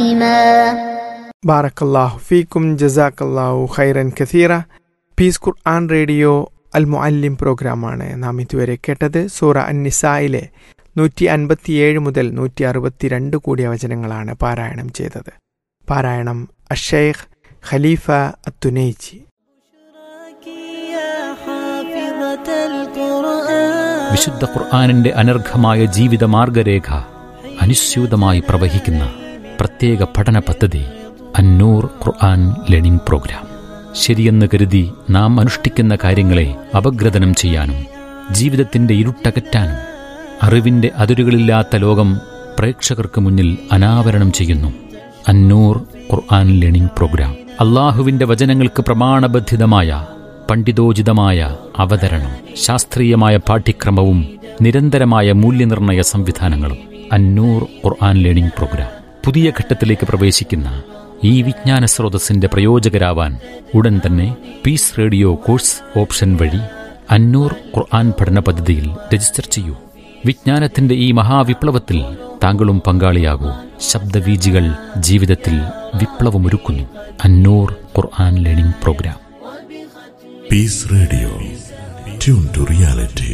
ബാറക്കല്ലാഹു ഫീക്കും ജസാക്കല്ലാഹു ഖൈറൻ കസീറ പീസ് ഖുർആൻ റേഡിയോ അൽ മുഅല്ലിം പ്രോഗ്രാമാണ് നാം ഇതുവരെ കേട്ടത് സൂറ അന്നിസായിലെ നൂറ്റി അൻപത്തിയേഴ് മുതൽ നൂറ്റി അറുപത്തിരണ്ട് കൂടിയ വചനങ്ങളാണ് പാരായണം ചെയ്തത് പാരായണം അഷേഖ് ഖലീഫ അത്തുനൈജി വിശുദ്ധ ഖുർആാനിന്റെ അനർഘമായ ജീവിത മാർഗരേഖ അനുസ്യൂതമായി പ്രവഹിക്കുന്ന പ്രത്യേക പഠന പദ്ധതി അന്നൂർ ഖുർആൻ ലേണിംഗ് പ്രോഗ്രാം ശരിയെന്ന് കരുതി നാം അനുഷ്ഠിക്കുന്ന കാര്യങ്ങളെ അപഗ്രഥനം ചെയ്യാനും ജീവിതത്തിന്റെ ഇരുട്ടകറ്റാനും അറിവിന്റെ അതിരുകളില്ലാത്ത ലോകം പ്രേക്ഷകർക്ക് മുന്നിൽ അനാവരണം ചെയ്യുന്നു അന്നൂർ ഖുർആൻ ലേണിംഗ് പ്രോഗ്രാം അള്ളാഹുവിന്റെ വചനങ്ങൾക്ക് പ്രമാണബദ്ധിതമായ പണ്ഡിതോചിതമായ അവതരണം ശാസ്ത്രീയമായ പാഠ്യക്രമവും നിരന്തരമായ മൂല്യനിർണയ സംവിധാനങ്ങളും അന്നൂർ ഖുർആൻ ലേണിംഗ് പ്രോഗ്രാം പുതിയ ഘട്ടത്തിലേക്ക് പ്രവേശിക്കുന്ന ഈ വിജ്ഞാന സ്രോതസ്സിന്റെ പ്രയോജകരാവാൻ ഉടൻ തന്നെ പീസ് റേഡിയോ കോഴ്സ് ഓപ്ഷൻ വഴി അന്നൂർ ഖുർആൻ പഠന പദ്ധതിയിൽ രജിസ്റ്റർ ചെയ്യൂ വിജ്ഞാനത്തിന്റെ ഈ മഹാവിപ്ലവത്തിൽ താങ്കളും പങ്കാളിയാകൂ ശബ്ദവീജികൾ ജീവിതത്തിൽ വിപ്ലവമൊരുക്കുന്നു Annur Quran learning programme peace radio tune to reality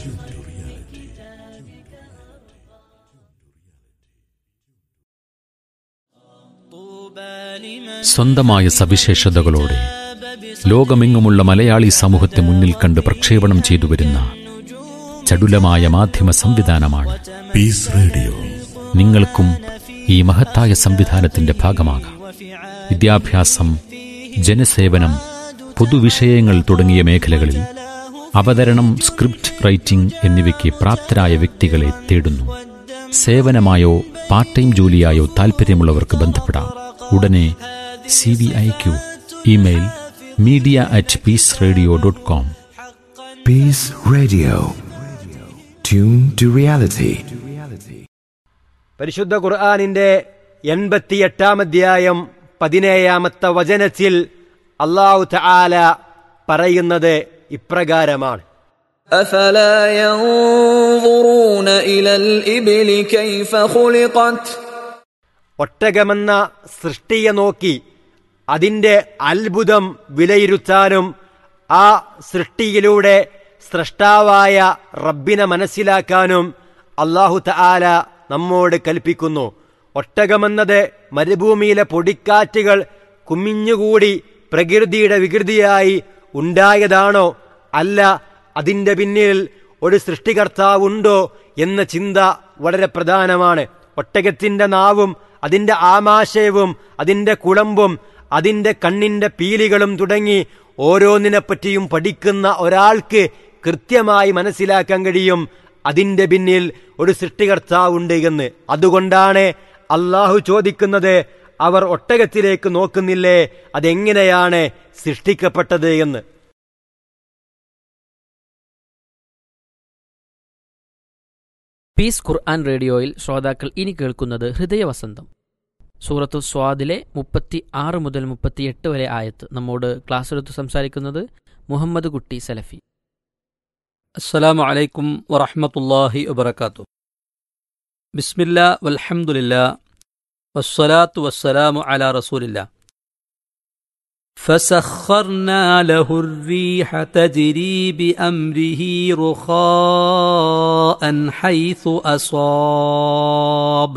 സ്വന്തമായ സവിശേഷതകളോടെ ലോകമെങ്ങുമുള്ള മലയാളി സമൂഹത്തെ മുന്നിൽ കണ്ട് പ്രക്ഷേപണം ചെയ്തു വരുന്ന ചടുലമായ മാധ്യമ സംവിധാനമാണ് പീസ് റേഡിയോ നിങ്ങൾക്കും ഈ മഹത്തായ സംവിധാനത്തിന്റെ ഭാഗമാകാം വിദ്യാഭ്യാസം ജനസേവനം പൊതുവിഷയങ്ങൾ തുടങ്ങിയ മേഖലകളിൽ അവതരണം സ്ക്രിപ്റ്റ് റൈറ്റിംഗ് എന്നിവയ്ക്ക് പ്രാപ്തരായ വ്യക്തികളെ തേടുന്നു സേവനമായോ പാർട്ട് ടൈം ജോലിയായോ താൽപ്പര്യമുള്ളവർക്ക് ബന്ധപ്പെടാം ഉടനെ C V I Q email media at peace radio dot com Peace Radio. Tune to reality. പരിശുദ്ധ ഖുർആാനിന്റെ എൺപത്തിയെട്ടാം അധ്യായം പതിനേഴാമത്തെ വചനത്തിൽ അള്ളാഹു തആല പറയുന്നത് ഇപ്രകാരമാണ് أفلا ينظرون إلى الإبل كيف خلقت ഒട്ടകമെന്ന സൃഷ്ടിയെ നോക്കി അതിൻ്റെ അത്ഭുതം വിലയിരുത്താനും ആ സൃഷ്ടിയിലൂടെ സ്രഷ്ടാവായ റബ്ബിനെ മനസ്സിലാക്കാനും അള്ളാഹു തആല നമ്മോട് കൽപ്പിക്കുന്നു ഒട്ടകമെന്നത് മരുഭൂമിയിലെ പൊടിക്കാറ്റുകൾ കുമിഞ്ഞുകൂടി പ്രകൃതിയുടെ വികൃതിയായി ഉണ്ടായതാണോ അല്ല അതിൻ്റെ പിന്നിൽ ഒരു സൃഷ്ടികർത്താവുണ്ടോ എന്ന ചിന്ത വളരെ പ്രധാനമാണ് ഒട്ടകത്തിൻ്റെ നാവും അതിൻ്റെ ആമാശയവും അതിൻ്റെ കുളമ്പും അതിൻ്റെ കണ്ണിൻ്റെ പീലികളും തുടങ്ങി ഓരോന്നിനെപ്പറ്റിയും പഠിക്കുന്ന ഒരാൾക്ക് കൃത്യമായി മനസ്സിലാക്കാൻ കഴിയും അതിൻ്റെ പിന്നിൽ ഒരു സൃഷ്ടികർത്താവുണ്ട് എന്ന് അതുകൊണ്ടാണ് അള്ളാഹു ചോദിക്കുന്നത് അവർ ഒട്ടകത്തിലേക്ക് നോക്കുന്നില്ലേ അതെങ്ങനെയാണ് സൃഷ്ടിക്കപ്പെട്ടത് എന്ന് പീസ് ഖുർആൻ റേഡിയോയിൽ ശ്രോതാക്കൾ ഇനി കേൾക്കുന്നത് ഹൃദയവസന്തം സൂറത്തു സ്വാദിലെ മുപ്പത്തി ആറ് മുതൽ മുപ്പത്തിയെട്ട് വരെ ആയത്ത് നമ്മോട് ക്ലാസ് എടുത്ത് സംസാരിക്കുന്നത് മുഹമ്മദ് കുട്ടി സലഫി السلام عليكم ورحمة الله وبركاته بسم الله والحمد لله والصلاة والسلام على رسول الله فسخرنا له الريح تجري بأمره رخاء حيث أصاب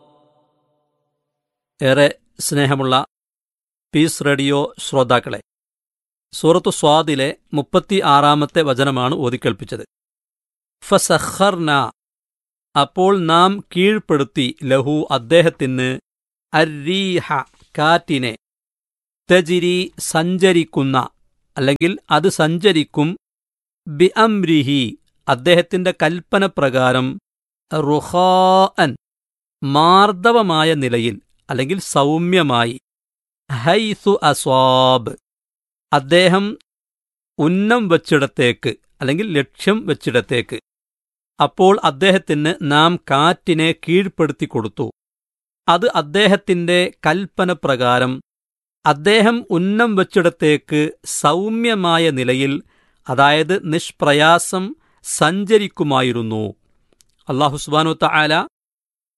ഏറെ സ്നേഹമുള്ള പീസ് റേഡിയോ ശ്രോതാക്കളെ സൂറത്തു സ്വാദിലെ മുപ്പത്തി ആറാമത്തെ വചനമാണ് ഓതിക്കേൾപ്പിച്ചത് ഫസഖർന അപ്പോൾ നാം കീഴ്പ്പെടുത്തി ലഹു അദ്ദേഹത്തിന് അരീഹ കാറ്റിനെ തജിരി സഞ്ചരിക്കുന്ന അല്ലെങ്കിൽ അത് സഞ്ചരിക്കും ബി അംരിഹി അദ്ദേഹത്തിന്റെ കൽപ്പന പ്രകാരം റുഹാൻ മാർദ്ദവമായ നിലയിൽ അല്ലെങ്കിൽ സൗമ്യമായി ഹൈസു അസ്വാബ് അദ്ദേഹം ഉന്നം വച്ചിടത്തേക്ക് അല്ലെങ്കിൽ ലക്ഷ്യം വച്ചിടത്തേക്ക് അപ്പോൾ അദ്ദേഹത്തിന് നാം കാറ്റിനെ കീഴ്പ്പെടുത്തി കൊടുത്തു അത് അദ്ദേഹത്തിന്റെ കൽപ്പന പ്രകാരം അദ്ദേഹം ഉന്നം വച്ചിടത്തേക്ക് സൗമ്യമായ നിലയിൽ അതായത് നിഷ്പ്രയാസം സഞ്ചരിക്കുമായിരുന്നു അള്ളാഹു സുബാനു തആല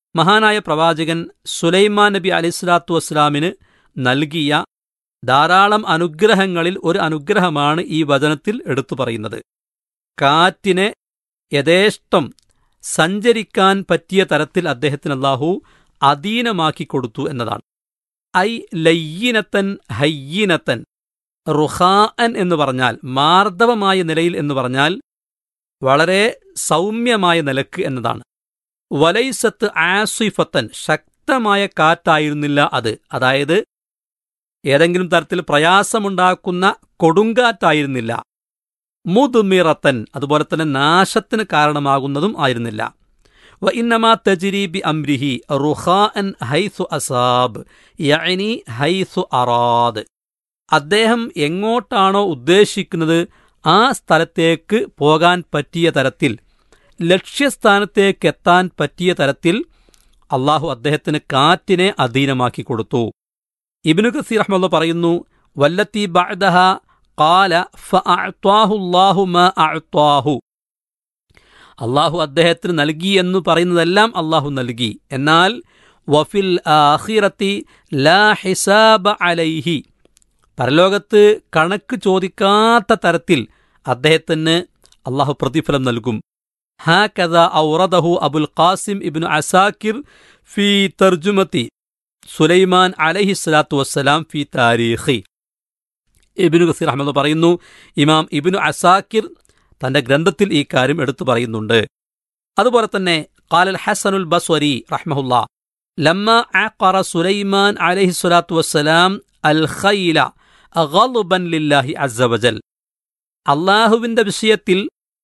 മഹാനായ പ്രവാചകൻ സുലൈമാൻ നബി അലിസ്ലാത്തു വസ്സലാമിന് നൽകിയ ധാരാളം അനുഗ്രഹങ്ങളിൽ ഒരു അനുഗ്രഹമാണ് ഈ വചനത്തിൽ എടുത്തു പറയുന്നത് കാറ്റിനെ യഥേഷ്ടം സഞ്ചരിക്കാൻ പറ്റിയ തരത്തിൽ അദ്ദേഹത്തിന് അല്ലാഹു അധീനമാക്കി കൊടുത്തു എന്നതാണ് ഐ ലയ്യിനത്തൻ ഹയ്യിനത്തൻ റുഹാൻ എന്ന് പറഞ്ഞാൽ മാർദ്ദവമായ നിലയിൽ എന്ന് പറഞ്ഞാൽ വളരെ സൗമ്യമായ നിലക്ക് എന്നതാണ് വലൈസത്ത് ആസിഫത്തൻ ശക്തമായ കാറ്റായിരുന്നില്ല അത് അതായത് ഏതെങ്കിലും തരത്തിൽ പ്രയാസമുണ്ടാക്കുന്ന കൊടുങ്കാറ്റായിരുന്നില്ല മുതുമിറത്തൻ അതുപോലെ തന്നെ നാശത്തിന് കാരണമാകുന്നതും ആയിരുന്നില്ല വ ഇന്നമാ തജിരീബി അംരിഹി റുഹാൻ ഹൈസു അസാബ് യഅനി ഹൈസു അറാദ് അദ്ദേഹം എങ്ങോട്ടാണോ ഉദ്ദേശിക്കുന്നത് ആ സ്ഥലത്തേക്ക് പോകാൻ പറ്റിയ തരത്തിൽ ലക്ഷ്യസ്ഥാനത്തേക്ക് എത്താൻ പറ്റിയ തരത്തിൽ അള്ളാഹു അദ്ദേഹത്തിന് കാറ്റിനെ അധീനമാക്കി കൊടുത്തു ഇബിനു കസീർ അഹമ്മദ് പറയുന്നു വല്ലത്തി ബഅദഹ ഖാല ഫഅഅ്താഹുല്ലാഹു മാ അഅ്താഹു അള്ളാഹു അദ്ദേഹത്തിന് നൽകി എന്ന് പറയുന്നതെല്ലാം അള്ളാഹു നൽകി എന്നാൽ വഫിൽ ആഖിറത്തി ലാ ഹിസാബ അലൈഹി പരലോകത്ത് കണക്ക് ചോദിക്കാത്ത തരത്തിൽ അദ്ദേഹത്തിന് അള്ളാഹു പ്രതിഫലം നൽകും ഹാ കഥ ഔറദഹു അബുൽ ഖാസിം ഇബ്നു അസാക്കിർ ഫി തർജുമത്തി സുലൈമാൻ അലഹി സ്വലാത്തു വസ്സലാം ഫി താരീഖി ഇബിനു ഗസീർ അഹമ്മദ് പറയുന്നു ഇമാം ഇബിനു അസാക്കിർ തന്റെ ഗ്രന്ഥത്തിൽ ഈ കാര്യം എടുത്തു പറയുന്നുണ്ട് അതുപോലെ തന്നെ ഖാലൽ ഹസനുൽ ബസ്വരി റഹ്മഹുല്ല ലമ്മ ആഖറ സുലൈമാൻ അലൈഹി സ്വലാത്തു വസ്സലാം അൽ ഖൈല ഗളുബൻ ലില്ലാഹി അസ്സവജൽ അള്ളാഹുവിന്റെ വിഷയത്തിൽ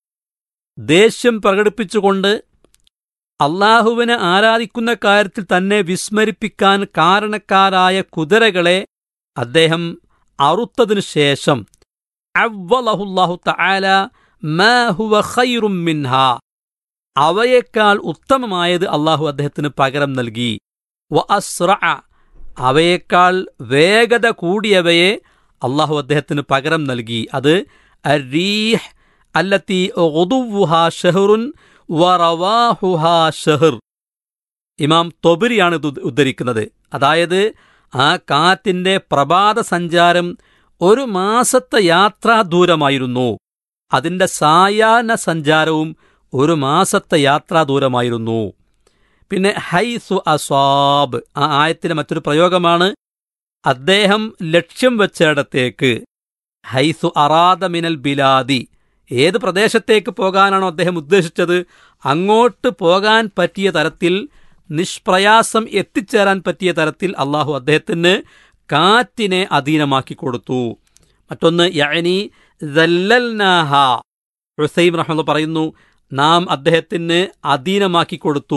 ദേഷ്യം പ്രകടിപ്പിച്ചുകൊണ്ട് അള്ളാഹുവിനെ ആരാധിക്കുന്ന കാര്യത്തിൽ തന്നെ വിസ്മരിപ്പിക്കാൻ കാരണക്കാരായ കുതിരകളെ അദ്ദേഹം അറുത്തതിനു ശേഷം അവ്വലഹുല്ലാഹു തആല മാ ഹുവ ഖൈറും മിൻഹ അവയേക്കാൾ ഉത്തമമായത് അള്ളാഹു അദ്ദേഹത്തിന് പകരം നൽകി വ അസ്റഅ അവയേക്കാൾ വേഗത കൂടിയവയെ അള്ളാഹു അദ്ദേഹത്തിന് പകരം നൽകി അത് അരീഹ് അല്ലത്തി ഒതുവുഹ ഷെഹറുൻ വറവാഹുഹ ഷെഹർ ഇമാം തൊബരിയാണ് ഇത് ഉദ്ധരിക്കുന്നത് അതായത് ആ കാറ്റിന്റെ പ്രഭാത സഞ്ചാരം ഒരു മാസത്തെ യാത്രാ ദൂരമായിരുന്നു അതിന്റെ സായാഹ്ന സഞ്ചാരവും ഒരു മാസത്തെ യാത്രാ ദൂരമായിരുന്നു പിന്നെ ഹൈസു അസ്വാബ് ആ ആയത്തിന്റെ മറ്റൊരു പ്രയോഗമാണ് അദ്ദേഹം ലക്ഷ്യം വെച്ചിടത്തേക്ക് ഹൈസു അറാദ മിനൽ ബിലാദി ഏത് പ്രദേശത്തേക്ക് പോകാനാണോ അദ്ദേഹം ഉദ്ദേശിച്ചത് അങ്ങോട്ട് പോകാൻ പറ്റിയ തരത്തിൽ നിഷ്പ്രയാസം എത്തിച്ചേരാൻ പറ്റിയ തരത്തിൽ അള്ളാഹു അദ്ദേഹത്തിന് കാറ്റിനെ അധീനമാക്കി കൊടുത്തു മറ്റൊന്ന് യഅനി ദല്ലൽനാഹ ഹുസൈം റഹ്മദ് പറയുന്നു നാം അദ്ദേഹത്തിന് അധീനമാക്കി കൊടുത്തു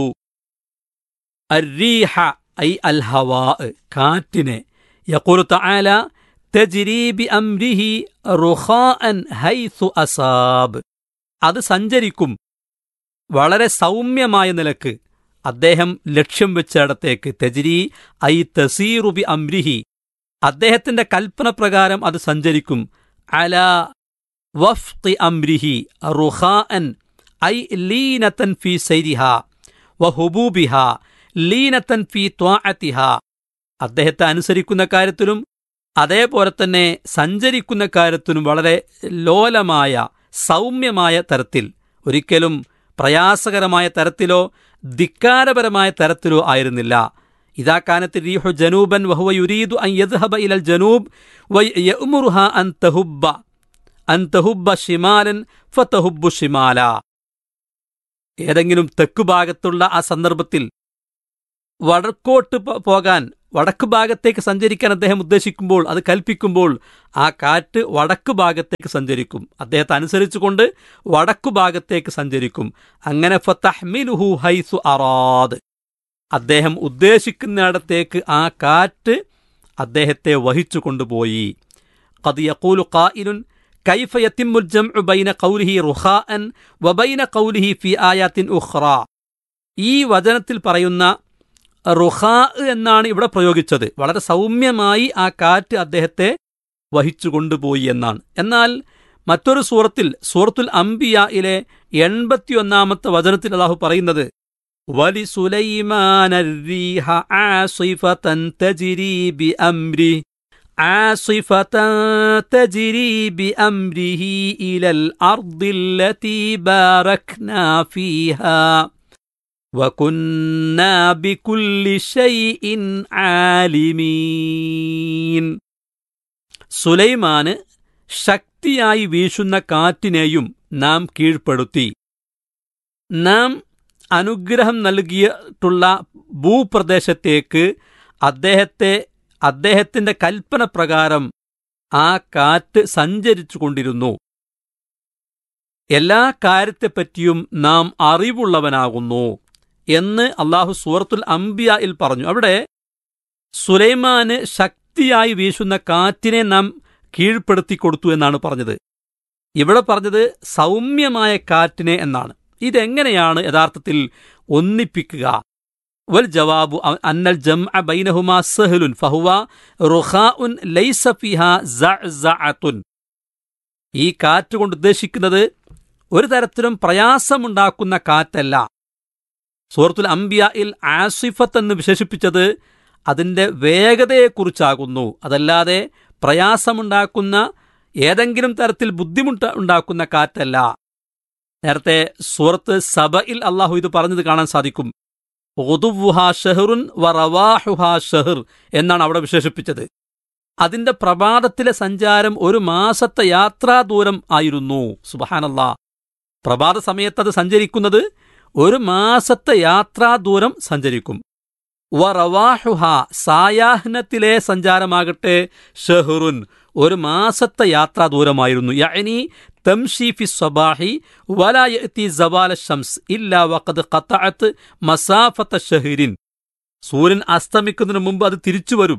അരീഹ ഐ അൽ ഹവാ കാറ്റിനെ യഖൂലു തആല തജ്രി ബി അംരിഹി റുഖാഅൻ ഹൈസു അസാബ് അത് സഞ്ചരിക്കും വളരെ സൗമ്യമായ നിലക്ക് അദ്ദേഹം ലക്ഷ്യം വെച്ചിടത്തേക്ക് തെജിരി ഐ തസീറു ബി അംരിഹി അദ്ദേഹത്തിന്റെ കൽപ്പന പ്രകാരം അത് സഞ്ചരിക്കും അല വഫ്തി അംരിഹി റുഖാഅൻ ഐ ലീനത്തൻ ഫി സൈരിഹ വഹുബൂബിഹ ലീനത്തൻ ഫി ത്വാഅത്തിഹ അദ്ദേഹത്തെ അനുസരിക്കുന്ന കാര്യത്തിലും അതേപോലെ തന്നെ സഞ്ചരിക്കുന്ന കാര്യത്തിനും വളരെ ലോലമായ സൗമ്യമായ തരത്തിൽ ഒരിക്കലും പ്രയാസകരമായ തരത്തിലോ ധിക്കാരപരമായ തരത്തിലോ ആയിരുന്നില്ല ഇതാ കാനത്ത് റീഹു ജനൂബൻ വഹുവ യുരീദു അൻ യദ്ഹബ ഇലൽ ജനൂബ് വയഅ്മുറുഹ അൻ തഹുബ്ബ അൻ തഹുബ്ബ ഷിമാലൻ ഫതഹുബ്ബു ഷിമാല ഏതെങ്കിലും തെക്കു ഭാഗത്തുള്ള ആ സന്ദർഭത്തിൽ വടക്കോട്ട് പോ- പോകാൻ വടക്ക് ഭാഗത്തേക്ക് സഞ്ചരിക്കാൻ അദ്ദേഹം ഉദ്ദേശിക്കുമ്പോൾ അത് കൽപ്പിക്കുമ്പോൾ ആ കാറ്റ് വടക്ക് ഭാഗത്തേക്ക് സഞ്ചരിക്കും അദ്ദേഹത്തെ അനുസരിച്ചുകൊണ്ട് വടക്കു ഭാഗത്തേക്ക് സഞ്ചരിക്കും അങ്ങനെ ഫതഹ്മിലുഹു ഹൈസു അറാദ് അദ്ദേഹം ഉദ്ദേശിക്കുന്നിടത്തേക്ക് ആ കാറ്റ് അദ്ദേഹത്തെ വഹിച്ചു കൊണ്ടുപോയി قد يقول قائل كيف يتم الجمع بين قوله رخاء وبين قوله في آيات أخرى ഈ വചനത്തിൽ പറയുന്ന റുഹാ എന്നാണ് ഇവിടെ പ്രയോഗിച്ചത് വളരെ സൗമ്യമായി ആ കാറ്റ് അദ്ദേഹത്തെ വഹിച്ചു കൊണ്ടുപോയി എന്നാണ് എന്നാൽ മറ്റൊരു സൂറത്തിൽ സൂറത്തുൽ അംബിയയിലെ എൺപത്തിയൊന്നാമത്തെ വചനത്തിൽ അള്ളാഹു പറയുന്നത് ولسليمان الريح عاصفة تجري بأمره عاصفة تجري بأمره إلى الأرض التي باركنا فيها وكنا بكل شيء عالمين സുലൈമാന് ശക്തിയായി വീശുന്ന കാറ്റിനെയും നാം കീഴ്പ്പെടുത്തി നാം അനുഗ്രഹം നൽകിയിട്ടുള്ള ഭൂപ്രദേശത്തേക്ക് അദ്ദേഹത്തെ അദ്ദേഹത്തിന്റെ കൽപ്പന പ്രകാരം ആ കാറ്റ് സഞ്ചരിച്ചു കൊണ്ടിരുന്നു എല്ലാ കാര്യത്തെപ്പറ്റിയും നാം അറിവുള്ളവനാകുന്നു എന്ന് അള്ളാഹു സൂറത്തുൽ അംബിയയിൽ പറഞ്ഞു അവിടെ സുലൈമാന് ശക്തിയായി വീശുന്ന കാറ്റിനെ നാം കീഴ്പ്പെടുത്തി കൊടുത്തു എന്നാണ് പറഞ്ഞത് ഇവിടെ പറഞ്ഞത് സൗമ്യമായ കാറ്റിനെ എന്നാണ് ഇതെങ്ങനെയാണ് യഥാർത്ഥത്തിൽ ഒന്നിപ്പിക്കുക വൽ ജവാബു അന്നൽ ജം ബൈനഹുമാ സഹലുൻ ഫഹുവ റുഹാഉൻ ലൈസ ഫിഹ സഅതുൻ ഈ കാറ്റ് കൊണ്ട് ഉദ്ദേശിക്കുന്നത് ഒരു തരത്തിലും പ്രയാസമുണ്ടാക്കുന്ന കാറ്റല്ല സൂറത്തുൽ അംബിയയിൽ ആസിഫത്ത് എന്ന് വിശേഷിപ്പിച്ചത് അതിന്റെ വേഗതയെക്കുറിച്ചാകുന്നു അതല്ലാതെ പ്രയാസമുണ്ടാക്കുന്ന ഏതെങ്കിലും തരത്തിൽ ബുദ്ധിമുട്ട് ഉണ്ടാക്കുന്ന കാറ്റല്ല നേരത്തെ സൂറത്ത് സബയിൽ അള്ളാഹു ഇത് പറഞ്ഞത് കാണാൻ സാധിക്കും ഒതുവുഹാ ഷെഹറുൻ വറവാഹുഹാ ഷെഹർ എന്നാണ് അവിടെ വിശേഷിപ്പിച്ചത് അതിന്റെ പ്രഭാതത്തിലെ സഞ്ചാരം ഒരു മാസത്തെ യാത്രാ ദൂരം ആയിരുന്നു സുബഹാനല്ലാ പ്രഭാത സമയത്ത് അത് സഞ്ചരിക്കുന്നത് ഒരു മാസത്തെ യാത്രാ ദൂരം സഞ്ചരിക്കും വറവാഹുഹ സായാഹ്നത്തിലെ സഞ്ചാരമാകട്ടെ ഷെഹറുൻ ഒരു മാസത്തെ യാത്രാ ദൂരമായിരുന്നു യഅനി തംഷി ഫി സ്വബാഹി വലാ യഅതി സവാല ഷംസ് ഇല്ലാ വഖദ് ഖതഅത് മസാഫത്ത ഷഹരിൻ സൂര്യൻ അസ്തമിക്കുന്നതിന് മുമ്പ് അത് തിരിച്ചു വരും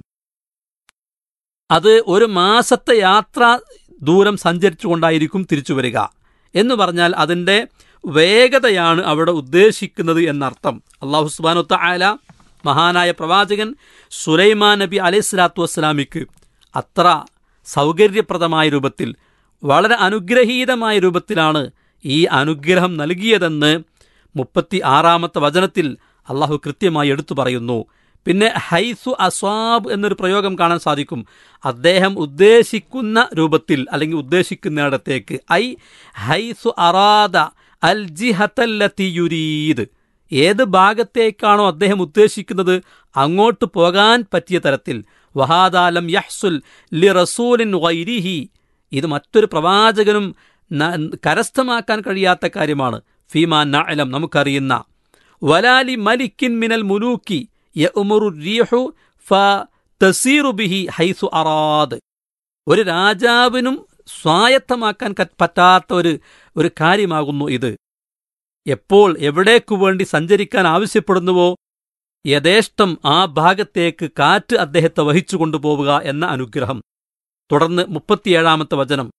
അത് ഒരു മാസത്തെ യാത്രാ ദൂരം സഞ്ചരിച്ചുകൊണ്ടായിരിക്കും തിരിച്ചു വരിക എന്ന് പറഞ്ഞാൽ അതിന്റെ വേഗതയാണ് അവിടെ ഉദ്ദേശിക്കുന്നത് എന്നർത്ഥം അള്ളാഹു സുബാനുത്ത ആല മഹാനായ പ്രവാചകൻ സുലൈമാൻ നബി അലൈഹി സ്വലാത്തു വസ്സലാമിക്ക് അത്ര സൗകര്യപ്രദമായ രൂപത്തിൽ വളരെ അനുഗ്രഹീതമായ രൂപത്തിലാണ് ഈ അനുഗ്രഹം നൽകിയതെന്ന് മുപ്പത്തി ആറാമത്തെ വചനത്തിൽ അള്ളാഹു കൃത്യമായി എടുത്തു പറയുന്നു പിന്നെ ഹൈസു അസ്വാബ് എന്നൊരു പ്രയോഗം കാണാൻ സാധിക്കും അദ്ദേഹം ഉദ്ദേശിക്കുന്ന രൂപത്തിൽ അല്ലെങ്കിൽ ഉദ്ദേശിക്കുന്നിടത്തേക്ക് ഐ ഹൈസു അറാദ അൽ ജിഹത്തല്ലത്തി യുരീദ് ഏത് ഭാഗത്തേക്കാണോ അദ്ദേഹം ഉദ്ദേശിക്കുന്നത് അങ്ങോട്ട് പോകാൻ പറ്റിയ തരത്തിൽ വഹാദാലം യഹ്സുൽ ലി റസൂലിൻ വൈരിഹി ഇത് മറ്റൊരു പ്രവാചകനും കരസ്ഥമാക്കാൻ കഴിയാത്ത കാര്യമാണ് ഫീമാ നഅലം നമുക്കറിയുന്ന വലാലി മലിക്കിൻ മിനൽ മുലൂക്കി യഉമുറു റീഹു ഫ തസീറു ബിഹി ഹൈസു അറാദ് ഒരു രാജാവിനും സ്വായത്തമാക്കാൻ പറ്റാത്ത ഒരു ഒരു കാര്യമാകുന്നു ഇത് എപ്പോൾ എവിടേക്കു വേണ്ടി സഞ്ചരിക്കാൻ ആവശ്യപ്പെടുന്നുവോ യഥേഷ്ടം ആ ഭാഗത്തേക്ക് കാറ്റ് അദ്ദേഹത്തെ വഹിച്ചു കൊണ്ടുപോവുക എന്ന അനുഗ്രഹം തുടർന്ന് മുപ്പത്തിയേഴാമത്തെ വചനം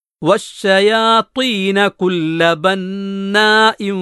വശയാത്വീന കുല്ലബന്നാഇം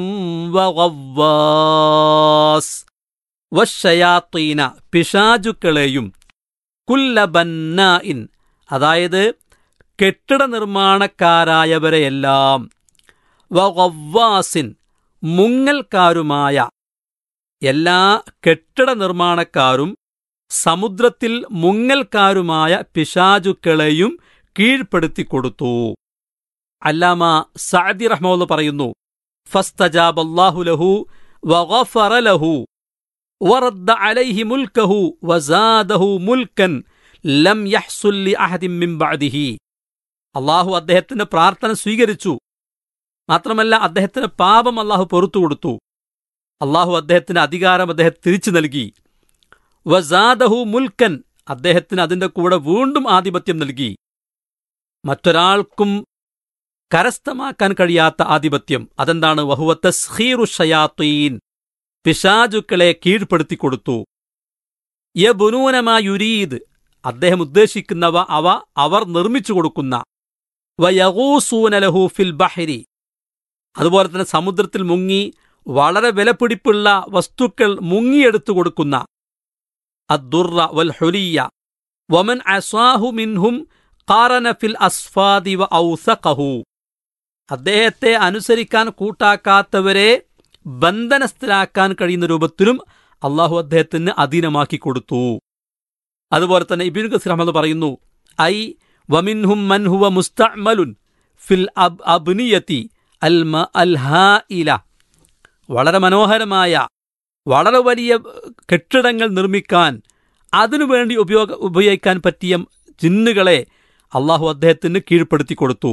വഗവ്വാസ് വശയാത്വീന പിശാചുക്കളെയും കുല്ലബന്നായിൻ അതായത് കെട്ടിട നിർമ്മാണക്കാരായവരെയെല്ലാം വഗവ്വാസിൻ മുങ്ങൽക്കാരുമായ എല്ലാ കെട്ടിട നിർമ്മാണക്കാരും സമുദ്രത്തിൽ മുങ്ങൽക്കാരുമായ പിശാചുക്കളെയും കീഴ്പ്പെടുത്തി കൊടുത്തു അല്ലാമ സഅദി റഹ്മുള്ള പറയുന്നു ഫസ്തജാബല്ലാഹു ലഹു വഗഫറ ലഹു വറദ്ദ അലൈഹി മുൽക്കഹു വസാദഹു മുൽക്കൻ ലം യഹ്സുൽ ലി അഹദിൻ മിൻ ബഅദിഹി അള്ളാഹു അദ്ദേഹത്തിന്റെ പ്രാർത്ഥന സ്വീകരിച്ചു മാത്രമല്ല അദ്ദേഹത്തിന് പാപം അള്ളാഹു പൊറത്തു കൊടുത്തു അള്ളാഹു അദ്ദേഹത്തിന് അധികാരം അദ്ദേഹം തിരിച്ചു നൽകി വസാദഹു മുൽക്കൻ അദ്ദേഹത്തിന് അതിന്റെ കൂടെ വീണ്ടും ആധിപത്യം നൽകി മറ്റൊരാൾക്കും കരസ്ഥമാക്കാൻ കഴിയാത്ത ആധിപത്യം അതെന്താണ് വഹുവ തസ്ഹീറു ഷയാത്തീൻ പിശാചുക്കളെ കീഴ്പ്പെടുത്തി കൊടുത്തു യബുനൂനമാ യുരീദ് അദ്ദേഹം ഉദ്ദേശിക്കുന്നവ അവ അവർ നിർമ്മിച്ചു കൊടുക്കുന്ന വയഗൂസൂനലഹു ഫിൽ ബഹരി അതുപോലെ തന്നെ സമുദ്രത്തിൽ മുങ്ങി വളരെ വിലപിടിപ്പുള്ള വസ്തുക്കൾ മുങ്ങിയെടുത്തു കൊടുക്കുന്ന അദ്ദുറ വൽ ഹുലിയ വമൻ അസ്വാഹു മിൻഹും ഖാറന ഫിൽ അസ്ഫാദി വ ഔസഖഹു അദ്ദേഹത്തെ അനുസരിക്കാൻ കൂട്ടാക്കാത്തവരെ ബന്ധനസ്ഥരാക്കാൻ കഴിയുന്ന രൂപത്തിലും അള്ളാഹു അദ്ദേഹത്തിന് അധീനമാക്കി കൊടുത്തു അതുപോലെ തന്നെ ഇബിൻ കസീർ അഹമ്മദ് പറയുന്നു ഐ വമിൻഹും മൻഹുവ മുസ്തഅ്മലുൻ ഫിൽ അബ് അബ്നിയത്തി അൽ മ അൽ ഹാഇല വളരെ മനോഹരമായ വളരെ വലിയ കെട്ടിടങ്ങൾ നിർമ്മിക്കാൻ അതിനുവേണ്ടി ഉപയോഗ ഉപയോഗിക്കാൻ പറ്റിയ ജിന്നുകളെ അള്ളാഹു അദ്ദേഹത്തിന് കീഴ്പ്പെടുത്തി കൊടുത്തു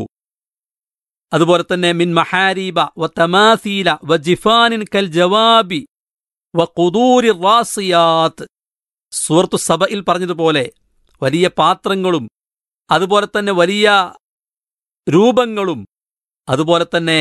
അതുപോലെ തന്നെ മിൻ മഹാരീബ വ തമാസീല വ ജിഫാനിൻ കൽ ജവാബി വ കുദൂരി റാസിയാത്ത് സൂറത്തു സബയിൽ പറഞ്ഞതുപോലെ വലിയ പാത്രങ്ങളും അതുപോലെ തന്നെ വലിയ രൂപങ്ങളും അതുപോലെ തന്നെ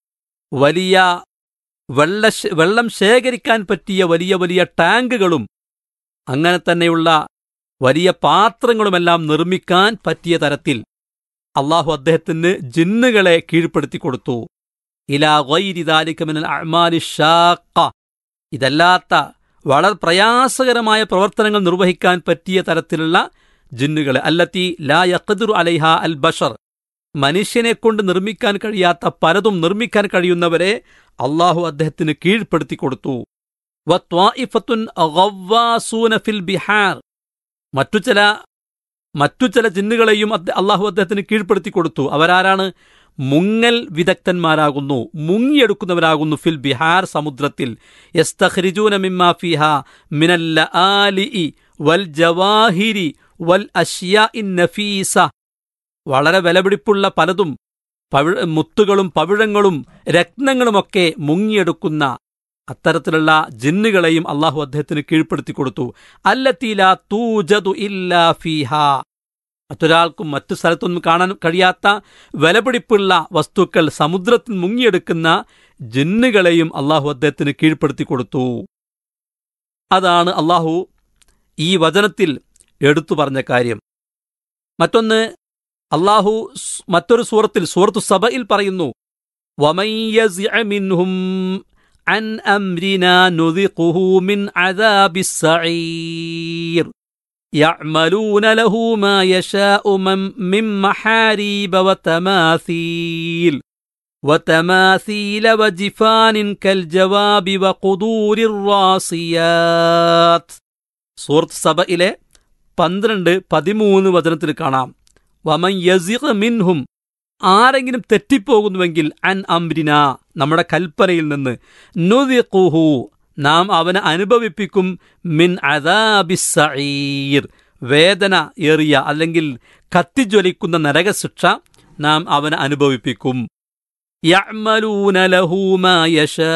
വലിയ വെള്ള വെള്ളം ശേഖരിക്കാൻ പറ്റിയ വലിയ വലിയ ടാങ്കുകളും അങ്ങനെ തന്നെയുള്ള വലിയ പാത്രങ്ങളുമെല്ലാം നിർമ്മിക്കാൻ പറ്റിയ തരത്തിൽ അള്ളാഹു അദ്ദേഹത്തിന് ജിന്നുകളെ കീഴ്പ്പെടുത്തി കൊടുത്തു ഇലാ ഗൈരിദാലിക്കമിനൽ അഅ്മാലി ഷാഖ ഇതല്ലാത്ത വളരെ പ്രയാസകരമായ പ്രവർത്തനങ്ങൾ നിർവഹിക്കാൻ പറ്റിയ തരത്തിലുള്ള ജിന്നുകളെ അല്ലത്തി ലാ യഖ്ദിറു അലൈഹ അൽ ബഷർ മനുഷ്യനെ കൊണ്ട് നിർമ്മിക്കാൻ കഴിയാത്ത പലതും നിർമ്മിക്കാൻ കഴിയുന്നവരെ അള്ളാഹു അദ്ദേഹത്തിന് കീഴ്പ്പെടുത്തി കൊടുത്തു വത്വാഇഫത്തുൻ ഗവ്വാസൂന ഫിൽ ബിഹാർ മറ്റു ചില മറ്റു ചില ജിന്നുകളെയും അള്ളാഹു അദ്ദേഹത്തിന് കീഴ്പ്പെടുത്തി കൊടുത്തു അവരാരാണ് മുങ്ങൽ വിദഗ്ധന്മാരാകുന്നു മുങ്ങിയെടുക്കുന്നവരാകുന്നു ഫിൽ ബിഹാർ സമുദ്രത്തിൽ യസ്തഖ്രിജൂന മിമ്മാ ഫിഹ മിനൽ ആലി വൽ ജവാഹിരി വൽ അഷ്യാ ഇൻ നഫീസ വളരെ വിലപിടിപ്പുള്ള പലതും പവിഴ മുത്തുകളും പവിഴങ്ങളും രത്നങ്ങളുമൊക്കെ മുങ്ങിയെടുക്കുന്ന അത്തരത്തിലുള്ള ജിന്നുകളെയും അള്ളാഹു അദ്ദേഹത്തിന് കീഴ്പ്പെടുത്തി കൊടുത്തു അല്ലത്തീല തൂജതു ഇല്ലാ ഫീഹ മറ്റൊരാൾക്കും മറ്റു സ്ഥലത്തൊന്നും കാണാൻ കഴിയാത്ത വിലപിടിപ്പുള്ള വസ്തുക്കൾ സമുദ്രത്തിൽ മുങ്ങിയെടുക്കുന്ന ജിന്നുകളെയും അള്ളാഹു അദ്ദേഹത്തിന് കീഴ്പ്പെടുത്തി കൊടുത്തു അതാണ് അള്ളാഹു ഈ വചനത്തിൽ എടുത്തു പറഞ്ഞ കാര്യം മറ്റൊന്ന് അള്ളാഹു മറ്റൊരു സൂറത്തിൽ സൂറത്തു സബയിൽ പറയുന്നു عن أمرنا نذقه من عذاب السعير يعملون له ما يشاء من محاريب وتماثيل وتماثيل وجفان كالجواب وقدور الراسيات സൂറത്ത് സബയിലെ പന്ത്രണ്ട് പതിമൂന്ന് വചനത്തിൽ കാണാം വമൻ യസിഖ് മിൻഹും ആരെങ്കിലും തെറ്റിപ്പോകുന്നുവെങ്കിൽ അൻ അംരിന നമ്മുടെ കൽപ്പനയിൽ നിന്ന് നുദിഖുഹു നാം അവനെ അനുഭവിപ്പിക്കും മിൻ അദാബിസീർ വേദന ഏറിയ അല്ലെങ്കിൽ കത്തിജ്വലിക്കുന്ന നരകശിക്ഷ നാം അവനെ അനുഭവിപ്പിക്കും യഅ്മലൂന ലഹു മാ യശാ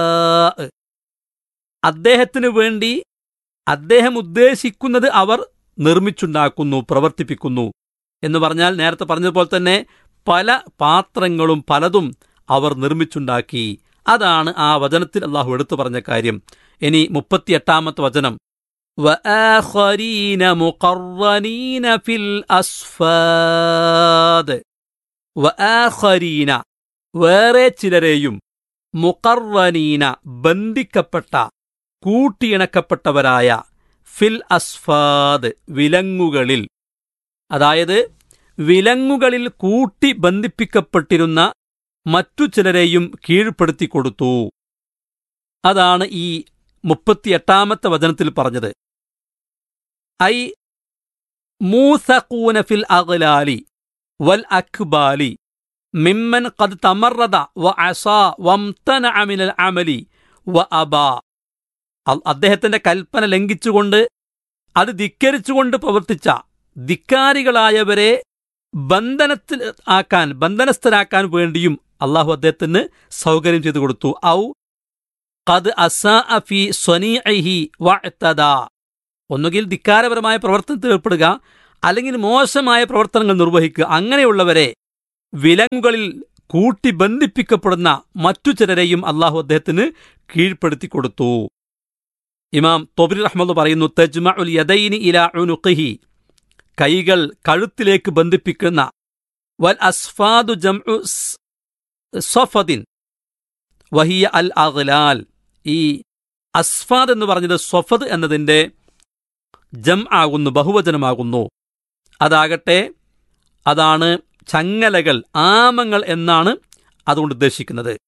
അദ്ദേഹത്തിനു വേണ്ടി അദ്ദേഹം ഉദ്ദേശിക്കുന്നത് അവർ നിർമ്മിച്ചുണ്ടാക്കുന്നു പ്രവർത്തിപ്പിക്കുന്നു എന്ന് പറഞ്ഞാൽ നേരത്തെ പറഞ്ഞതുപോലെ തന്നെ പല പാത്രങ്ങളും പലതും അവർ നിർമ്മിച്ചുണ്ടാക്കി അതാണ് ആ വചനത്തിൽ അള്ളാഹു എടുത്തു പറഞ്ഞ കാര്യം ഇനി മുപ്പത്തിയെട്ടാമത്തെ വചനം وآخرين مقرنين في الأصفاد وآخرين വേറെ ചിലരെയും മുഖർവനീന ബന്ധിക്കപ്പെട്ട കൂട്ടിയിണക്കപ്പെട്ടവരായ ഫിൽ അസ്ഫാദ് വിലങ്ങുകളിൽ അതായത് വിലങ്ങുകളിൽ കൂട്ടി ബന്ധിപ്പിക്കപ്പെട്ടിരുന്ന മറ്റു ചിലരെയും കീഴ്പ്പെടുത്തി കൊടുത്തു അതാണ് ഈ മുപ്പത്തിയെട്ടാമത്തെ വചനത്തിൽ പറഞ്ഞത് ഐ മൂസഖൂന ഫിൽ അഗ്ലാലി വൽ അക്ബാലി മിമ്മൻ ഖദ് തമറദ വ അസാ വംതനഅ മിനൽ അമലി വ അബാ അദ്ദേഹത്തിന്റെ കൽപ്പന ലംഘിച്ചുകൊണ്ട് അത് ധിക്കരിച്ചുകൊണ്ട് പ്രവർത്തിച്ച ധിക്കാരികളായവരെ ബന്ധനത്തിൽ ആക്കാൻ ബന്ധനസ്ഥരാക്കാൻ വേണ്ടിയും അള്ളാഹു അദ്ദേഹത്തിന് സൗകര്യം ചെയ്തു കൊടുത്തു ഔ ഖദ് അസാ ഫി സ്വനീഇഹി വഅതദ ഒന്നുകിൽ ധിക്കാരപരമായ പ്രവർത്തനത്തിൽ ഏർപ്പെടുക അല്ലെങ്കിൽ മോശമായ പ്രവർത്തനങ്ങൾ നിർവഹിക്കുക അങ്ങനെയുള്ളവരെ വിലങ്ങുകളിൽ കൂട്ടി ബന്ധിപ്പിക്കപ്പെടുന്ന മറ്റു ചിലരെയും അള്ളാഹു അദ്ദേഹത്തിന് കീഴ്പ്പെടുത്തി കൊടുത്തു ഇമാം തൊബിർ റഹ്മദ് പറയുന്നു തജ്മ ഉൽ യദൈനി ഇല ഉനുഖിഹി കൈകൾ കഴുത്തിലേക്ക് ബന്ധിപ്പിക്കുന്ന വൽ അസ്ഫാദു ജംഉ സഫദിൻ വഹിയ അൽ അഗ്ലാൽ ഈ അസ്ഫാദ് എന്ന് പറഞ്ഞത് സ്വഫദ് എന്നതിൻ്റെ ജം ആകുന്നു ബഹുവചനമാകുന്നു അതാകട്ടെ അതാണ് ചങ്ങലകൾ ആമങ്ങൾ എന്നാണ് അതുകൊണ്ട് ഉദ്ദേശിക്കുന്നത്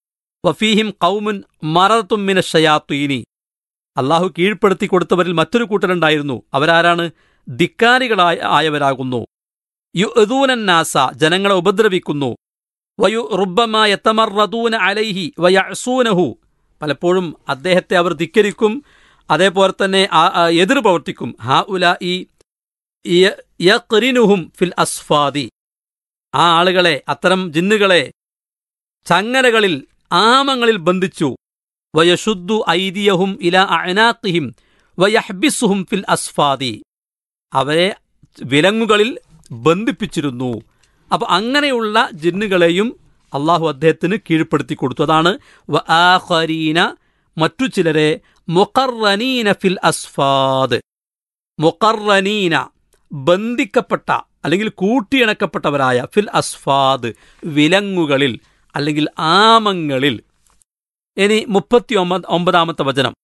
വഫീഹിം കൗമുൻ മറത്തുമ്മിന ഷയാത്തുയിനി അള്ളാഹു കീഴ്പ്പെടുത്തി കൊടുത്തവരിൽ മറ്റൊരു കൂട്ടരുണ്ടായിരുന്നു അവരാരാണ് ധിക്കാരികളായ ആയവരാകുന്നു യു നാസ ജനങ്ങളെ ഉപദ്രവിക്കുന്നു വയു റുബമായ തമറദൂന അലൈഹി വയസൂനഹു പലപ്പോഴും അദ്ദേഹത്തെ അവർ ധിക്കരിക്കും അതേപോലെ തന്നെ ആ- ആ എതിർ പ്രവർത്തിക്കും ഹാ ഉല ഈ യഖ്റിനുഹും ഫിൽ അസ്ഫാദി ആ ആളുകളെ അത്തരം ജിന്നുകളെ ചങ്ങലകളിൽ ആമങ്ങളിൽ ബന്ധിച്ചു വയശുദ്ധു ഐദിയഹും ഇല അനാത്തിഹിം വയഹ്ബിസുഹും ഫിൽ അസ്ഫാദി അവരെ വിലങ്ങുകളിൽ ബന്ധിപ്പിച്ചിരുന്നു അപ്പൊ അങ്ങനെയുള്ള ജിന്നുകളെയും അള്ളാഹു അദ്ദേഹത്തിന് കീഴ്പ്പെടുത്തി കൊടുത്തു അതാണ് വ ആഖരീന മറ്റു ചിലരെ മുഖറനീന ഫിൽ അസ്ഫാദ് മുഖറനീന ബന്ധിക്കപ്പെട്ട അല്ലെങ്കിൽ കൂട്ടിയിണക്കപ്പെട്ടവരായ ഫിൽ അസ്ഫാദ് വിലങ്ങുകളിൽ അല്ലെങ്കിൽ ആമങ്ങളിൽ ഇനി മുപ്പത്തി ഒമ്പത് ഒമ്പതാമത്തെ വചനം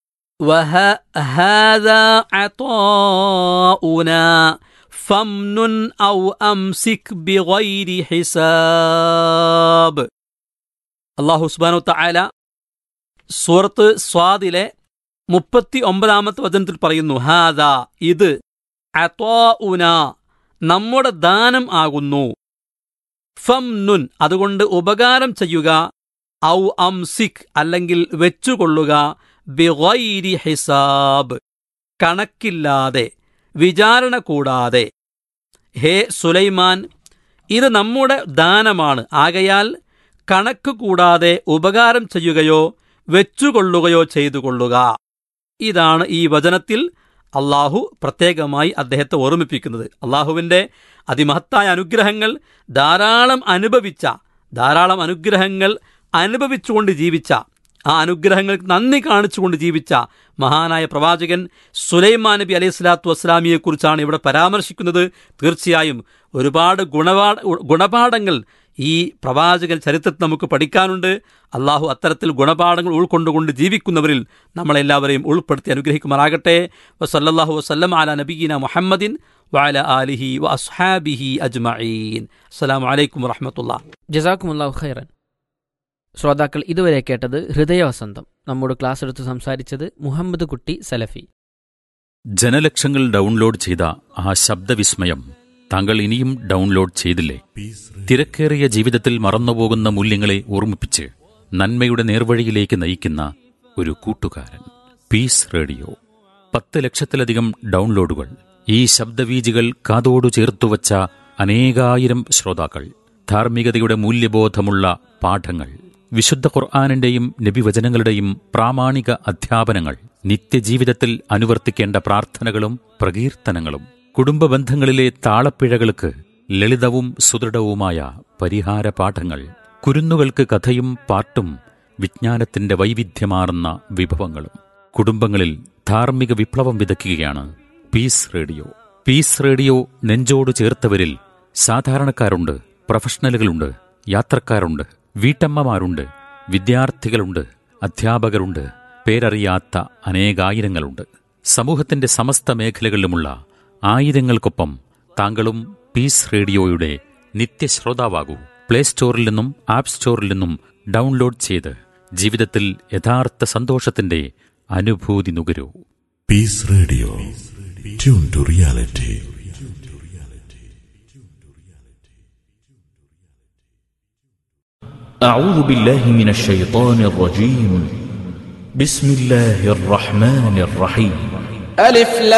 وهذا عطاؤنا فامنن أو أمسك بغير حساب അള്ളാഹു സുബാനു തആല സൂറത്ത് സ്വാദിലെ മുപ്പത്തി ഒമ്പതാമത്തെ വചനത്തിൽ പറയുന്നു ഹാദ ഇത് അത്വാഉന നമ്മുടെ ദാനം ആകുന്നു ഫംനുൻ അതുകൊണ്ട് ഉപകാരം ചെയ്യുക ഔ അംസിക് അല്ലെങ്കിൽ വെച്ചുകൊള്ളുക ബിഗൈരി ഹിസാബ് കണക്കില്ലാതെ വിചാരണ കൂടാതെ ഹേ സുലൈമാൻ ഇത് നമ്മുടെ ദാനമാണ് ആകയാൽ കണക്ക് കൂടാതെ ഉപകാരം ചെയ്യുകയോ വെച്ചുകൊള്ളുകയോ ചെയ്തു കൊള്ളുക ഇതാണ് ഈ വചനത്തിൽ അള്ളാഹു പ്രത്യേകമായി അദ്ദേഹത്തെ ഓർമ്മിപ്പിക്കുന്നത് അള്ളാഹുവിൻ്റെ അതിമഹത്തായ അനുഗ്രഹങ്ങൾ ധാരാളം അനുഭവിച്ച ധാരാളം അനുഗ്രഹങ്ങൾ അനുഭവിച്ചുകൊണ്ട് ജീവിച്ച ആ അനുഗ്രഹങ്ങൾക്ക് നന്ദി കാണിച്ചുകൊണ്ട് ജീവിച്ച മഹാനായ പ്രവാചകൻ സുലൈമാൻ നബി അലൈഹി സ്വലാത്തു വസ്സലാമിയെക്കുറിച്ചാണ് ഇവിടെ പരാമർശിക്കുന്നത് തീർച്ചയായും ഒരുപാട് ഗുണപാഠ ഗുണപാഠങ്ങൾ ഈ പ്രവാചകൻ ചരിത്രത്തിൽ നമുക്ക് പഠിക്കാനുണ്ട് അള്ളാഹു അത്തരത്തിൽ ഗുണപാഠങ്ങൾ ഉൾക്കൊണ്ടുകൊണ്ട് ജീവിക്കുന്നവരിൽ നമ്മളെല്ലാവരെയും ഉൾപ്പെടുത്തി അനുഗ്രഹിക്കുമാറാകട്ടെ വസല്ലാഹു വസ്ലം അല നബീന മുഹമ്മദിൻ വഅല ആലിഹി വ അസ്ഹാബിഹി അജ്മഈൻ അസ്സലാമു അലൈക്കും വറഹ്മത്തുള്ളാ ജസാക്കുമുല്ലാഹു ഖൈറൻ ശ്രോതാക്കൾ ഇതുവരെ കേട്ടത് ഹൃദയവസന്തം നമ്മോട് ക്ലാസ് എടുത്ത് സംസാരിച്ചത് മുഹമ്മദ് കുട്ടി സലഫി ജനലക്ഷങ്ങൾ ഡൗൺലോഡ് ചെയ്ത ആ ശബ്ദവിസ്മയം താങ്കൾ ഇനിയും ഡൗൺലോഡ് ചെയ്തില്ലേ തിരക്കേറിയ ജീവിതത്തിൽ മറന്നുപോകുന്ന മൂല്യങ്ങളെ ഓർമ്മിപ്പിച്ച് നന്മയുടെ നേർവഴിയിലേക്ക് നയിക്കുന്ന ഒരു കൂട്ടുകാരൻ പീസ് റേഡിയോ പത്ത് ലക്ഷത്തിലധികം ഡൗൺലോഡുകൾ ഈ ശബ്ദവീജികൾ കാതോടു ചേർത്തുവച്ച അനേകായിരം ശ്രോതാക്കൾ ധാർമ്മികതയുടെ മൂല്യബോധമുള്ള പാഠങ്ങൾ വിശുദ്ധ ഖുർആാനിന്റെയും നബിവചനങ്ങളുടെയും പ്രാമാണിക അധ്യാപനങ്ങൾ നിത്യജീവിതത്തിൽ അനുവർത്തിക്കേണ്ട പ്രാർത്ഥനകളും പ്രകീർത്തനങ്ങളും കുടുംബ ബന്ധങ്ങളിലെ താളപ്പിഴകൾക്ക് ലളിതവും സുദൃഢവുമായ പരിഹാര പാഠങ്ങൾ കുരുന്നുകൾക്ക് കഥയും പാട്ടും വിജ്ഞാനത്തിന്റെ വൈവിധ്യമാർന്ന വിഭവങ്ങളും കുടുംബങ്ങളിൽ ധാർമ്മിക വിപ്ലവം വിതയ്ക്കുകയാണ് പീസ് റേഡിയോ പീസ് റേഡിയോ നെഞ്ചോട് ചേർത്തവരിൽ സാധാരണക്കാരുണ്ട് പ്രൊഫഷണലുകളുണ്ട് യാത്രക്കാരുണ്ട് വീട്ടമ്മമാരുണ്ട് വിദ്യാർത്ഥികളുണ്ട് അധ്യാപകരുണ്ട് പേരറിയാത്ത അനേകായിരങ്ങളുണ്ട് സമൂഹത്തിന്റെ സമസ്ത മേഖലകളിലുമുള്ള ആയിരങ്ങൾക്കൊപ്പം താങ്കളും പീസ് റേഡിയോയുടെ നിത്യശ്രോതാവാകൂ പ്ലേ സ്റ്റോറിൽ നിന്നും ആപ്പ് സ്റ്റോറിൽ നിന്നും ഡൗൺലോഡ് ചെയ്ത് ജീവിതത്തിൽ യഥാർത്ഥ സന്തോഷത്തിന്റെ അനുഭൂതി നുകരൂ Peace Radio. Tune to reality. أعوذ بالله من الشيطان الرجيم بسم الله الرحمن الرحيم ألف